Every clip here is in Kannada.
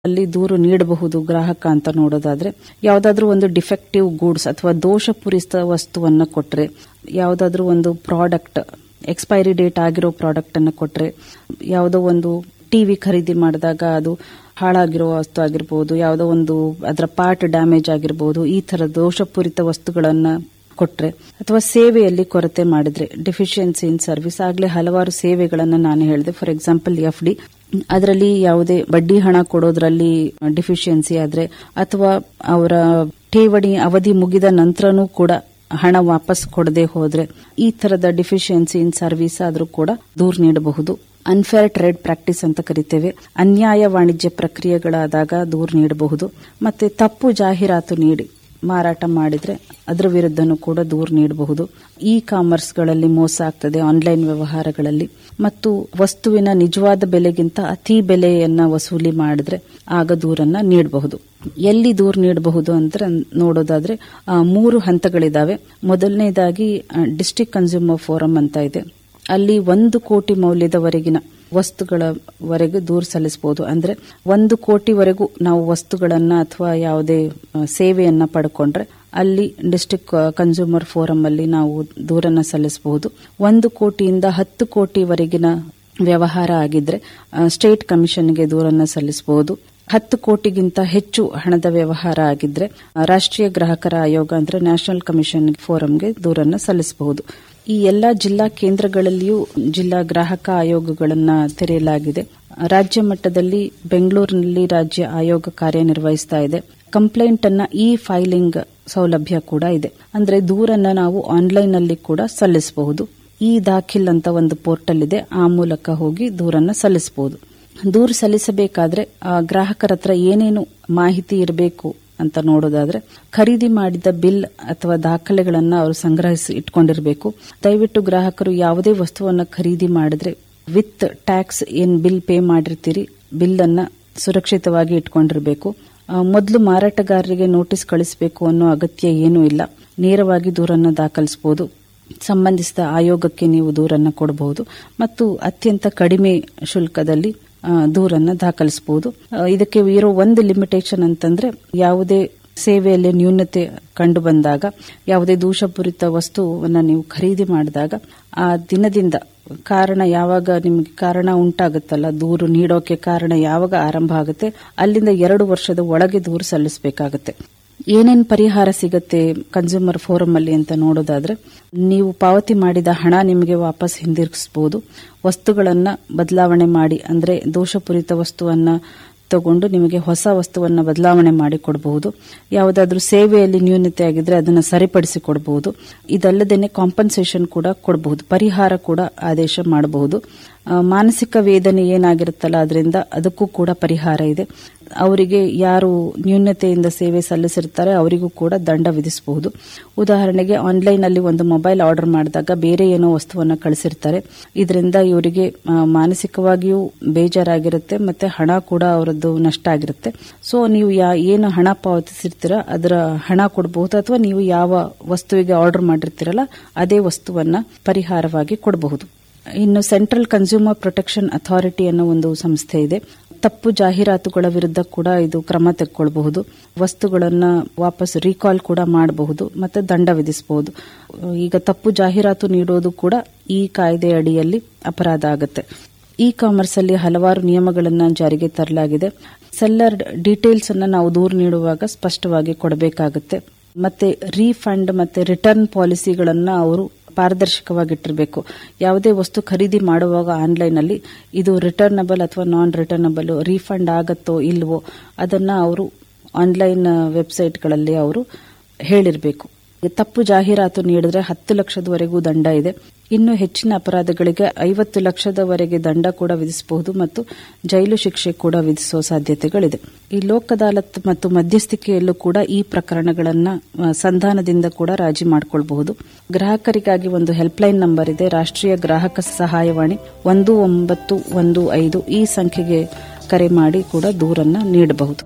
ಅಲ್ಲಿ ದೂರು ನೀಡಬಹುದು ಗ್ರಾಹಕ ಅಂತ ನೋಡೋದಾದ್ರೆ ಯಾವುದಾದ್ರೂ ಒಂದು ಡಿಫೆಕ್ಟಿವ್ ಗೂಡ್ಸ್ ಅಥವಾ ದೋಷಪೂರಿತ ವಸ್ತುವನ್ನ ಕೊಟ್ರೆ ಯಾವುದಾದ್ರೂ ಒಂದು ಪ್ರಾಡಕ್ಟ್ ಎಕ್ಸ್ಪೈರಿ ಡೇಟ್ ಆಗಿರೋ ಪ್ರಾಡಕ್ಟ್ ಅನ್ನು ಕೊಟ್ರೆ ಯಾವುದೋ ಒಂದು ಟಿವಿ ಖರೀದಿ ಮಾಡಿದಾಗ ಅದು ಹಾಳಾಗಿರೋ ವಸ್ತು ಆಗಿರಬಹುದು ಯಾವುದೋ ಒಂದು ಅದರ ಪಾರ್ಟ್ ಡ್ಯಾಮೇಜ್ ಆಗಿರಬಹುದು ಈ ತರ ದೋಷಪೂರಿತ ವಸ್ತುಗಳನ್ನ ಕೊಟ್ರೆ ಅಥವಾ ಸೇವೆಯಲ್ಲಿ ಕೊರತೆ ಮಾಡಿದ್ರೆ ಡಿಫಿಷಿಯನ್ಸಿ ಇನ್ ಸರ್ವಿಸ್ ಆಗ್ಲೇ ಹಲವಾರು ಸೇವೆಗಳನ್ನ ನಾನು ಹೇಳಿದೆ ಫಾರ್ ಎಕ್ಸಾಂಪಲ್ ಎಫ್ ಡಿ ಅದರಲ್ಲಿ ಯಾವುದೇ ಬಡ್ಡಿ ಹಣ ಕೊಡೋದ್ರಲ್ಲಿ ಡಿಫಿಷಿಯನ್ಸಿ ಆದ್ರೆ ಅಥವಾ ಅವರ ಠೇವಣಿ ಅವಧಿ ಮುಗಿದ ನಂತರನೂ ಕೂಡ ಹಣ ವಾಪಸ್ ಕೊಡದೆ ಹೋದ್ರೆ ಈ ತರದ ಡಿಫಿಷಿಯನ್ಸಿ ಇನ್ ಸರ್ವಿಸ್ ಆದ್ರೂ ಕೂಡ ದೂರು ನೀಡಬಹುದು ಅನ್ಫೇರ್ ಟ್ರೇಡ್ ಪ್ರಾಕ್ಟೀಸ್ ಅಂತ ಕರಿತೇವೆ ಅನ್ಯಾಯ ವಾಣಿಜ್ಯ ಪ್ರಕ್ರಿಯೆಗಳಾದಾಗ ದೂರು ನೀಡಬಹುದು ಮತ್ತೆ ತಪ್ಪು ಜಾಹೀರಾತು ನೀಡಿ ಮಾರಾಟ ಮಾಡಿದ್ರೆ ಅದರ ವಿರುದ್ಧನೂ ಕೂಡ ದೂರು ನೀಡಬಹುದು ಇ ಕಾಮರ್ಸ್ಗಳಲ್ಲಿ ಮೋಸ ಆಗ್ತದೆ ಆನ್ಲೈನ್ ವ್ಯವಹಾರಗಳಲ್ಲಿ ಮತ್ತು ವಸ್ತುವಿನ ನಿಜವಾದ ಬೆಲೆಗಿಂತ ಅತಿ ಬೆಲೆಯನ್ನ ವಸೂಲಿ ಮಾಡಿದ್ರೆ ಆಗ ದೂರನ್ನ ನೀಡಬಹುದು ಎಲ್ಲಿ ದೂರು ನೀಡಬಹುದು ಅಂತ ನೋಡೋದಾದ್ರೆ ಆ, ಮೂರು ಹಂತಗಳಿದಾವೆ ಮೊದಲನೇದಾಗಿ ಡಿಸ್ಟಿಕ್ ಕನ್ಸ್ಯೂಮರ್ ಫೋರಂ ಅಂತ ಇದೆ ಅಲ್ಲಿ ಒಂದು ಕೋಟಿ ಮೌಲ್ಯದವರೆಗಿನ ವಸ್ತುಗಳವರೆಗೆ ದೂರು ಸಲ್ಲಿಸಬಹುದು ಅಂದ್ರೆ ಒಂದು ಕೋಟಿವರೆಗೂ ನಾವು ವಸ್ತುಗಳನ್ನ ಅಥವಾ ಯಾವುದೇ ಆ, ಸೇವೆಯನ್ನ ಪಡ್ಕೊಂಡ್ರೆ ಅಲ್ಲಿ ಡಿಸ್ಟಿಕ್ ಕನ್ಸ್ಯೂಮರ್ ಫೋರಂ ಅಲ್ಲಿ ನಾವು ದೂರನ್ನ ಸಲ್ಲಿಸಬಹುದು ಒಂದು ಕೋಟಿಯಿಂದ ಹತ್ತು ಕೋಟಿವರೆಗಿನ ವ್ಯವಹಾರ ಆಗಿದ್ರೆ ಆ, ಸ್ಟೇಟ್ ಕಮಿಷನ್ಗೆ ದೂರನ್ನ ಸಲ್ಲಿಸಬಹುದು ಹತ್ತು ಕೋಟಿಗಿಂತ ಹೆಚ್ಚು ಹಣದ ವ್ಯವಹಾರ ಆಗಿದ್ರೆ ಆ, ರಾಷ್ಟ್ರೀಯ ಗ್ರಾಹಕರ ಆಯೋಗ ಅಂದ್ರೆ ನ್ಯಾಷನಲ್ ಕಮಿಷನ್ ಫೋರಂಗೆ ದೂರನ್ನ ಸಲ್ಲಿಸಬಹುದು ಈ ಎಲ್ಲಾ ಜಿಲ್ಲಾ ಕೇಂದ್ರಗಳಲ್ಲಿಯೂ ಜಿಲ್ಲಾ ಗ್ರಾಹಕ ಆಯೋಗಗಳನ್ನ ತೆರೆಯಲಾಗಿದೆ ರಾಜ್ಯ ಮಟ್ಟದಲ್ಲಿ ಬೆಂಗಳೂರಿನಲ್ಲಿ ರಾಜ್ಯ ಆಯೋಗ ಕಾರ್ಯನಿರ್ವಹಿಸ್ತಾ ಇದೆ ಕಂಪ್ಲೇಂಟ್ ಅನ್ನ ಇ ಫೈಲಿಂಗ್ ಸೌಲಭ್ಯ ಕೂಡ ಇದೆ ಅಂದ್ರೆ ದೂರನ್ನ ನಾವು ಆನ್ಲೈನ್ ಅಲ್ಲಿ ಕೂಡ ಸಲ್ಲಿಸಬಹುದು ಈ ದಾಖಿಲ್ ಅಂತ ಒಂದು ಪೋರ್ಟಲ್ ಇದೆ ಆ ಮೂಲಕ ಹೋಗಿ ದೂರನ್ನ ಸಲ್ಲಿಸಬಹುದು ದೂರು ಸಲ್ಲಿಸಬೇಕಾದ್ರೆ ಆ ಗ್ರಾಹಕರ ಹತ್ರ ಏನೇನು ಮಾಹಿತಿ ಇರಬೇಕು ಅಂತ ನೋಡೋದಾದ್ರೆ ಖರೀದಿ ಮಾಡಿದ ಬಿಲ್ ಅಥವಾ ದಾಖಲೆಗಳನ್ನ ಅವರು ಸಂಗ್ರಹಿಸಿ ಇಟ್ಕೊಂಡಿರಬೇಕು ದಯವಿಟ್ಟು ಗ್ರಾಹಕರು ಯಾವುದೇ ವಸ್ತುವನ್ನ ಖರೀದಿ ಮಾಡಿದ್ರೆ ವಿತ್ ಟ್ಯಾಕ್ಸ್ ಏನ್ ಬಿಲ್ ಪೇ ಮಾಡಿರ್ತೀರಿ ಬಿಲ್ ಅನ್ನ ಸುರಕ್ಷಿತವಾಗಿ ಇಟ್ಕೊಂಡಿರಬೇಕು ಮೊದಲು ಮಾರಾಟಗಾರರಿಗೆ ನೋಟಿಸ್ ಕಳಿಸಬೇಕು ಅನ್ನೋ ಅಗತ್ಯ ಏನೂ ಇಲ್ಲ ನೇರವಾಗಿ ದೂರನ್ನ ದಾಖಲಿಸಬಹುದು ಸಂಬಂಧಿಸಿದ ಆಯೋಗಕ್ಕೆ ನೀವು ದೂರನ್ನ ಕೊಡಬಹುದು ಮತ್ತು ಅತ್ಯಂತ ಕಡಿಮೆ ಶುಲ್ಕದಲ್ಲಿ ಆ, ದೂರನ್ನ ದಾಖಲಿಸಬಹುದು ಆ, ಇದಕ್ಕೆ ಇರೋ ಒಂದು ಲಿಮಿಟೇಷನ್ ಅಂತಂದ್ರೆ ಯಾವುದೇ ಸೇವೆಯಲ್ಲಿ ನ್ಯೂನತೆ ಕಂಡು ಬಂದಾಗ ಯಾವುದೇ ದೋಷಪೂರಿತ ವಸ್ತುವನ್ನ ನೀವು ಖರೀದಿ ಮಾಡಿದಾಗ ಆ ದಿನದಿಂದ ಕಾರಣ ಯಾವಾಗ ನಿಮಗೆ ಕಾರಣ ಉಂಟಾಗುತ್ತಲ್ಲ ದೂರು ನೀಡೋಕೆ ಕಾರಣ ಯಾವಾಗ ಆರಂಭ ಆಗುತ್ತೆ ಅಲ್ಲಿಂದ ಎರಡು ವರ್ಷದ ಒಳಗೆ ದೂರು ಸಲ್ಲಿಸಬೇಕಾಗುತ್ತೆ ಏನೇನ್ ಪರಿಹಾರ ಸಿಗತ್ತೆ ಕನ್ಸ್ಯೂಮರ್ ಫೋರಂ ಅಲ್ಲಿ ಅಂತ ನೋಡೋದಾದ್ರೆ ನೀವು ಪಾವತಿ ಮಾಡಿದ ಹಣ ನಿಮಗೆ ವಾಪಸ್ ಹಿಂದಿರುಗಿಸಬಹುದು ವಸ್ತುಗಳನ್ನ ಬದಲಾವಣೆ ಮಾಡಿ ಅಂದ್ರೆ ದೋಷಪೂರಿತ ವಸ್ತುವನ್ನ ತಗೊಂಡು ನಿಮಗೆ ಹೊಸ ವಸ್ತುವನ್ನ ಬದಲಾವಣೆ ಮಾಡಿ ಕೊಡಬಹುದು ಯಾವುದಾದ್ರೂ ಸೇವೆಯಲ್ಲಿ ನ್ಯೂನತೆ ಆಗಿದ್ರೆ ಅದನ್ನ ಸರಿಪಡಿಸಿ ಕೊಡಬಹುದು ಇದಲ್ಲದೇನೆ ಕಾಂಪನ್ಸೇಷನ್ ಕೂಡ ಕೊಡಬಹುದು ಪರಿಹಾರ ಕೂಡ ಆದೇಶ ಮಾಡಬಹುದು ಆ, ಮಾನಸಿಕ ವೇದನೆ ಏನಾಗಿರುತ್ತಲ್ಲ ಅದರಿಂದ ಅದಕ್ಕೂ ಕೂಡ ಪರಿಹಾರ ಇದೆ ಅವರಿಗೆ ಯಾರು ನ್ಯೂನತೆಯಿಂದ ಸೇವೆ ಸಲ್ಲಿಸಿರ್ತಾರೆ ಅವರಿಗೂ ಕೂಡ ದಂಡ ವಿಧಿಸಬಹುದು ಉದಾಹರಣೆಗೆ ಆನ್ಲೈನ್ ಅಲ್ಲಿ ಒಂದು ಮೊಬೈಲ್ ಆರ್ಡರ್ ಮಾಡಿದಾಗ ಬೇರೆ ಏನೋ ವಸ್ತುವನ್ನ ಕಳಿಸಿರ್ತಾರೆ ಇದರಿಂದ ಇವರಿಗೆ ಆ, ಮಾನಸಿಕವಾಗಿಯೂ ಬೇಜಾರಾಗಿರುತ್ತೆ ಮತ್ತೆ ಹಣ ಕೂಡ ಅವರದ್ದು ನಷ್ಟ ಆಗಿರುತ್ತೆ ಸೊ ನೀವು ಯಾ- ಏನು ಹಣ ಪಾವತಿಸಿರ್ತೀರ ಅದರ ಹಣ ಕೊಡಬಹುದು ಅಥವಾ ನೀವು ಯಾವ ವಸ್ತುವಿಗೆ ಆರ್ಡರ್ ಮಾಡಿರ್ತೀರಲ್ಲ ಅದೇ ವಸ್ತುವನ್ನ ಪರಿಹಾರವಾಗಿ ಕೊಡಬಹುದು ಇನ್ನು ಸೆಂಟ್ರಲ್ ಕನ್ಸ್ಯೂಮರ್ ಪ್ರೊಟೆಕ್ಷನ್ ಅಥಾರಿಟಿ ಅನ್ನೋ ಒಂದು ಸಂಸ್ಥೆ ಇದೆ ತಪ್ಪು ಜಾಹೀರಾತುಗಳ ವಿರುದ್ಧ ಕೂಡ ಇದು ಕ್ರಮ ತೆಗೆದುಕೊಳ್ಳಬಹುದು ವಸ್ತುಗಳನ್ನ ವಾಪಸ್ ರೀಕಾಲ್ ಕೂಡ ಮಾಡಬಹುದು ಮತ್ತೆ ದಂಡ ವಿಧಿಸಬಹುದು ಈಗ ತಪ್ಪು ಜಾಹೀರಾತು ನೀಡೋದು ಕೂಡ ಈ ಕಾಯ್ದೆ ಅಡಿಯಲ್ಲಿ ಅಪರಾಧ ಆಗುತ್ತೆ ಇ ಕಾಮರ್ಸ್ ಅಲ್ಲಿ ಹಲವಾರು ನಿಯಮಗಳನ್ನ ಜಾರಿಗೆ ತರಲಾಗಿದೆ ಸೆಲ್ಲರ್ ಡೀಟೇಲ್ಸ್ ಅನ್ನ ನಾವು ದೂರು ನೀಡುವಾಗ ಸ್ಪಷ್ಟವಾಗಿ ಕೊಡಬೇಕಾಗುತ್ತೆ ಮತ್ತೆ ರೀಫಂಡ್ ಮತ್ತೆ ರಿಟರ್ನ್ ಪಾಲಿಸಿಗಳನ್ನ ಅವರು ಪಾರದರ್ಶಕವಾಗಿಟ್ಟಿರಬೇಕು ಯಾವುದೇ ವಸ್ತು ಖರೀದಿ ಮಾಡುವಾಗ ಆನ್ಲೈನ್ ಅಲ್ಲಿ ಇದು ರಿಟರ್ನಬಲ್ ಅಥವಾ ನಾನ್ ರಿಟರ್ನಬಲ್ ರೀಫಂಡ್ ಆಗತ್ತೋ ಇಲ್ವೋ ಅದನ್ನ ಅವರು ಆನ್ಲೈನ್ ವೆಬ್ಸೈಟ್ಗಳಲ್ಲಿ ಅವರು ಹೇಳಿರಬೇಕು ತಪ್ಪು ಜಾಹೀರಾತು ನೀಡಿದ್ರೆ ಹತ್ತು ಲಕ್ಷದವರೆಗೂ ದಂಡ ಇದೆ ಇನ್ನು ಹೆಚ್ಚಿನ ಅಪರಾಧಗಳಿಗೆ ಐವತ್ತು ಲಕ್ಷದವರೆಗೆ ದಂಡ ಕೂಡ ವಿಧಿಸಬಹುದು ಮತ್ತು ಜೈಲು ಶಿಕ್ಷೆ ಕೂಡ ವಿಧಿಸುವ ಸಾಧ್ಯತೆಗಳಿದೆ ಈ ಲೋಕ್ ಅದಾಲತ್ ಮತ್ತು ಮಧ್ಯಸ್ಥಿಕೆಯಲ್ಲೂ ಕೂಡ ಈ ಪ್ರಕರಣಗಳನ್ನ ಆ, ಸಂಧಾನದಿಂದ ಕೂಡ ರಾಜಿ ಮಾಡಿಕೊಳ್ಳಬಹುದು ಗ್ರಾಹಕರಿಗಾಗಿ ಒಂದು ಹೆಲ್ಪ್ಲೈನ್ ನಂಬರ್ ಇದೆ ರಾಷ್ಟ್ರೀಯ ಗ್ರಾಹಕ ಸಹಾಯವಾಣಿ ಒಂದು ಒಂಬತ್ತು ಒಂದು ಐದು ಈ ಸಂಖ್ಯೆಗೆ ಕರೆ ಮಾಡಿ ಕೂಡ ದೂರನ್ನ ನೀಡಬಹುದು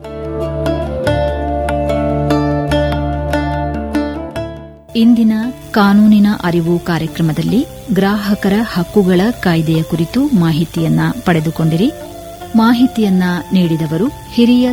ಇಂದಿನ ಕಾನೂನಿನ ಅರಿವು ಕಾರ್ಯಕ್ರಮದಲ್ಲಿ ಗ್ರಾಹಕರ ಹಕ್ಕುಗಳ ಕಾಯ್ದೆಯ ಕುರಿತು ಮಾಹಿತಿಯನ್ನ ಪಡೆದುಕೊಂಡಿರಿ ಮಾಹಿತಿಯನ್ನ ನೀಡಿದವರು ಹಿರಿಯ